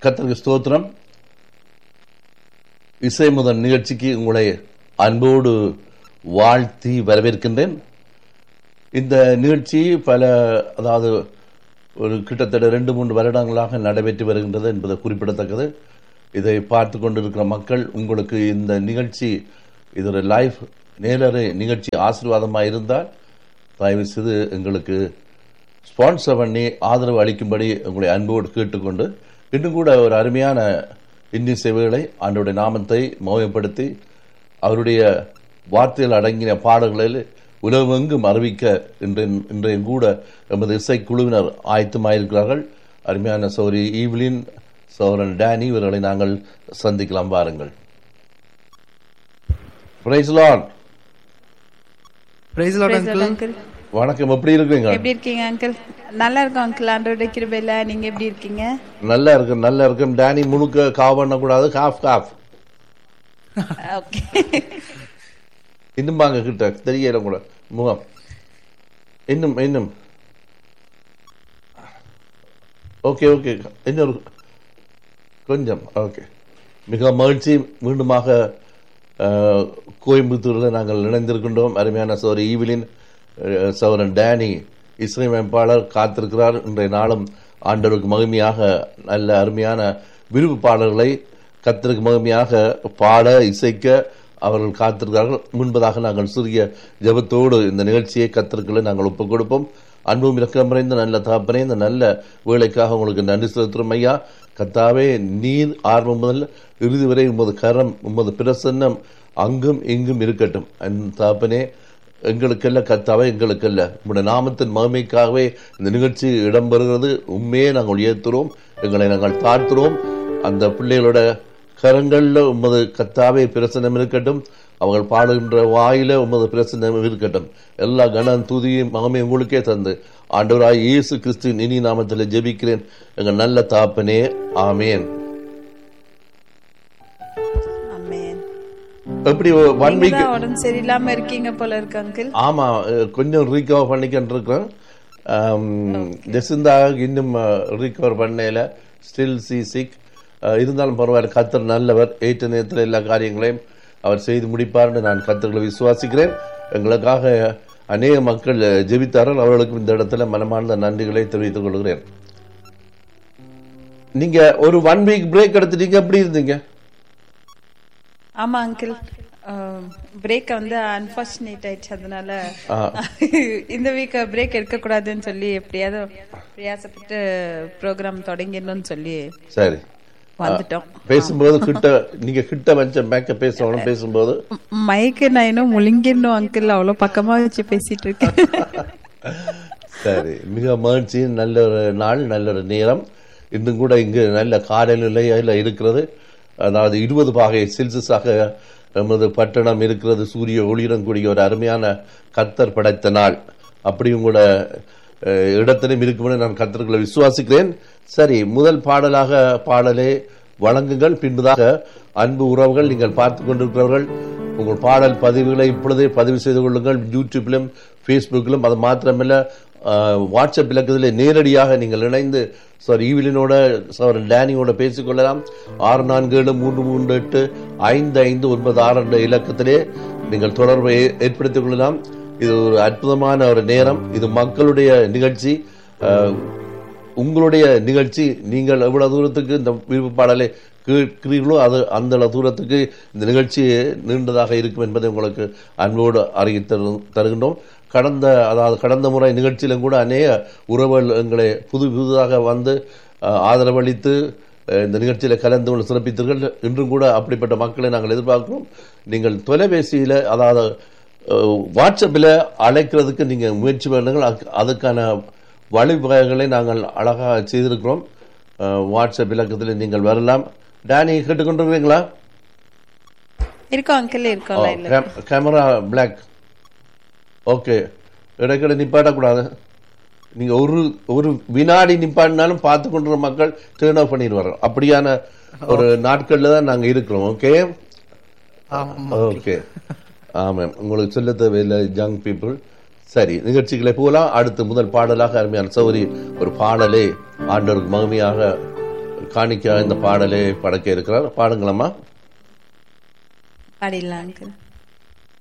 கத்தருக்கு ஸ்தோத்திரம் இசை முதல் நிகழ்ச்சிக்கு உங்களை அன்போடு வாழ்த்தி வரவேற்கின்றேன் இந்த நிகழ்ச்சி பல அதாவது ஒரு கிட்டத்தட்ட ரெண்டு மூன்று வருடங்களாக நடைபெற்று வருகின்றது என்பது குறிப்பிடத்தக்கது இதை பார்த்து கொண்டிருக்கிற மக்கள் உங்களுக்கு இந்த நிகழ்ச்சி இது ஒரு லைஃப் நேரடி நிகழ்ச்சி ஆசீர்வாதமாக இருந்தால் தயவு செய்து எங்களுக்கு ஸ்பான்சர் பண்ணி ஆதரவு அளிக்கும்படி உங்களை அன்போடு கேட்டுக்கொண்டு இன்னும் கூட ஒரு அருமையான இந்தி சேவைகளை ஆண்டோடைய நாமத்தை மோகப்படுத்தி அவருடைய வார்த்தைகள் அடங்கின பாடல்களில் உலகமெங்கும் அறிவிக்க இன்றைய இன்றைய கூட எமது இசைக்குழுவினர் ஆயத்தமாயிருக்கிறார்கள் அருமையான சௌரி ஈவ்லின் சௌரன் டேனி இவர்களை நாங்கள் சந்திக்கலாம் வாருங்கள் praise Lord praise Lord Praise the Lord, uncle uncle. வணக்கம் எப்படி இருக்கீங்க எப்படி இருக்கீங்க அங்கிள் நல்லா இருக்கோம் அங்கிள் ஆண்டோட கிருபையில நீங்க எப்படி இருக்கீங்க நல்லா இருக்கு நல்லா இருக்கும் டேனி முழுக்க காவ் பண்ணக்கூடாது காஃப் காஃப் ஓகே இன்னும் வாங்க கிட்ட தெரியல கூட முகம் இன்னும் இன்னும் ஓகே ஓகே இன்னொரு கொஞ்சம் ஓகே மிக மகிழ்ச்சி மீண்டுமாக அஹ், கோயம்புத்தூரில் நாங்கள் இணைந்திருக்கின்றோம் அருமையான சோர் ஈவிலின் அஹ், சோரன் டேனி இசையமைப்பாளர் காத்திருக்கிறார் இன்றைய நாளும் ஆண்டவருக்கு மகிமையாக நல்ல அருமையான விருப்பு பாடல்களை கத்திற்கு மகிமையாக பாட இசைக்க அவர்கள் காத்திருக்கிறார்கள் முன்பதாக நாங்கள் சிறிய ஜெபத்தோடு இந்த நிகழ்ச்சியை கத்திற்குள்ள நாங்கள் ஒப்புக் கொடுப்போம் அன்பும் இரக்கம் நிறைந்த நல்ல தகப்பனே இந்த நல்ல வேலைக்காக உங்களுக்கு நன்றி செலுத்துறோம் ஐயா கத்தாவே நீர் ஆரம்பம் முதல் இறுதி வரை உமது கரம் உமது பிரசன்னம் அங்கும் இங்கும் இருக்கட்டும் அந்த தகப்பனே எங்களுக்கல்ல கத்தாவே எங்களுக்கல்ல உங்களுடைய நாமத்தின் மகிமைக்காகவே இந்த நிகழ்ச்சி இடம்பெறுகிறது உண்மையே நாங்கள் உயர்த்துறோம் எங்களை நாங்கள் தாழ்த்துறோம் அந்த பிள்ளைகளோட கரங்கள்ல உமது கத்தாவே பிரசனம் இருக்கட்டும் அவர்கள் பாடுகின்ற வாயில உமது பிரசனம் இருக்கட்டும் எல்லா கன துதியும் மகமே உங்களுக்கே தந்து ஆண்டவராய் இயேசு கிறிஸ்துவின் இனி நாமத்தில் ஜெபிக்கிறேன் எங்கள் நல்ல தாப்பனே ஆமேன் ஆமென் எப்படி ஒன் நீங்க வீக் தான் உடம்பு சரியில்லாம இருக்கீங்க போல இருக்கு அங்கிள் ஆமா அஹ், கொஞ்சம் ரீகவர் பண்ணிக்கிட்டு இருக்கிறேன் ஜெசிந்தா இன்னும் ரீகவர் பண்ணல ஸ்டில் சி சிக் இருந்தாலும் பரவாயில்ல கத்தர் நல்லவர் ஏற்ற நேரத்தில் எல்லா காரியங்களையும் அவர் செய்து முடிப்பார்னு நான் கத்தர்களை விசுவாசிக்கிறேன் எங்களுக்காக அநேக மக்கள் அஹ், ஜெபித்தார்கள் அவர்களுக்கும் இந்த இடத்துல மனமார்ந்த நன்றிகளை தெரிவித்துக் கொள்கிறேன் நீங்க ஒரு ஒன் வீக் பிரேக் எடுத்துட்டீங்க எப்படி இருந்தீங்க ஆமா அங்கிள் பிரேக் வந்து அன்பார்ச்சுனேட் ஆயிடுச்சு அதனால ஆ. இந்த வீக் பிரேக் எடுக்க கூடாதுன்னு சொல்லி எப்படியாவது பிரயாசப்பட்டு ப்ரோக்ராம் தொடங்கிடணும்னு சொல்லி சரி வந்துட்டோம் பேசும்போது கிட்ட நீங்க கிட்ட வச்ச பேக்க பேசணும் பேசும்போது மைக்கு நான் இன்னும் முழுங்கிடணும் அங்கிள் அவ்வளவு பக்கமா வச்சு பேசிட்டு இருக்கேன் சரி மிக மகிழ்ச்சி நல்ல ஒரு நாள் நல்ல ஒரு நேரம் இன்னும் கூட இங்கு நல்ல காலநிலையில் இருக்கிறது அதாவது இருபது பாகை செல்சியஸாக நமது பட்டணம் இருக்கிறது சூரிய ஒளியுடன் கூடிய ஒரு அருமையான கத்தர் படைத்த நாள் அப்படியும் கூட அஹ், இடத்திலும் இருக்கும்னு நான் கத்தர்களை விசுவாசிக்கிறேன் சரி முதல் பாடலாக பாடலே வழங்குங்கள் பின்பதாக அன்பு உறவுகள் நீங்கள் பார்த்து கொண்டிருக்கிறவர்கள் உங்கள் பாடல் பதிவுகளை இப்பொழுதே பதிவு செய்து கொள்ளுங்கள் யூடியூப்பிலும் ஃபேஸ்புக்கிலும் அது மாத்திரமல்ல அஹ், வாட்ஸ்அப் இலக்கத்தில் நேரடியாக நீங்கள் இணைந்து சார் ஈவிலினோட சார் டேனியோட பேசிக்கொள்ளலாம் ஆறு நான்கு ஏழு மூன்று மூன்று எட்டு ஐந்து ஐந்து ஒன்பது ஆறு என்ற இலக்கத்திலே நீங்கள் தொடர்பை ஏ- ஏற்படுத்திக் கொள்ளலாம் இது ஒரு அற்புதமான ஒரு நேரம் இது மக்களுடைய நிகழ்ச்சி அஹ், உங்களுடைய நிகழ்ச்சி நீங்கள் எவ்வளவு தூரத்துக்கு இந்த விருப்ப பாடலை கேட்கிறீர்களோ அது அந்த அளவு தூரத்துக்கு இந்த நிகழ்ச்சி நீண்டதாக இருக்கும் என்பதை உங்களுக்கு அன்போடு அறிவித்து தரு- தருகின்றோம் கடந்த அதாவது கடந்த முறை நிகழ்ச்சியிலும் கூட அநேக உறவுகள் எங்களை புது புதுதாக வந்து அஹ், ஆதரவளித்து அஹ், இந்த நிகழ்ச்சியில் கலந்து கொண்டு சிறப்பித்தீர்கள் இன்றும் கூட அப்படிப்பட்ட மக்களை நாங்கள் எதிர்பார்க்கிறோம் நீங்கள் தொலைபேசியில் அதாவது அஹ், வாட்ஸ்அப்பில் அழைக்கிறதுக்கு நீங்கள் முயற்சி பண்ணுங்கள் அதுக்கு- அதுக்கான வழிவகைகளை நாங்கள் அழகாக செய்திருக்கிறோம் அஹ், வாட்ஸ்அப் இலக்கத்தில் நீங்கள் வரலாம் டேனி கேட்டுக்கொண்டிருக்கிறீங்களா இருக்கோம் அங்கிள் இருக்கோம் லைன்ல கேம்- கேமரா பிளாக் ஓகே இடைக்கிட நிப்பாட்டக்கூடாது நீங்க ஒரு ஒரு வினாடி நிப்பாட்டினாலும் பார்த்து கொண்டிருக்கிற மக்கள் டேர்ன் ஆஃப் பண்ணிடுவாங்க அப்படியான ஒரு நாட்கள்ல தான் நாங்க இருக்கிறோம் ஓகே ஓகே ஆமாம் உங்களுக்கு சொல்ல தேவையில்லை யங் பீப்புள் சரி நிகழ்ச்சிகளை போகலாம் அடுத்து முதல் பாடலாக அருமையான சௌரி ஒரு பாடலே ஆண்டவருக்கு மகிமையாக காணிக்க இந்த பாடலை படைக்க இருக்கிறார் பாடுங்களம்மா பாடிடலாம் அங்கிள்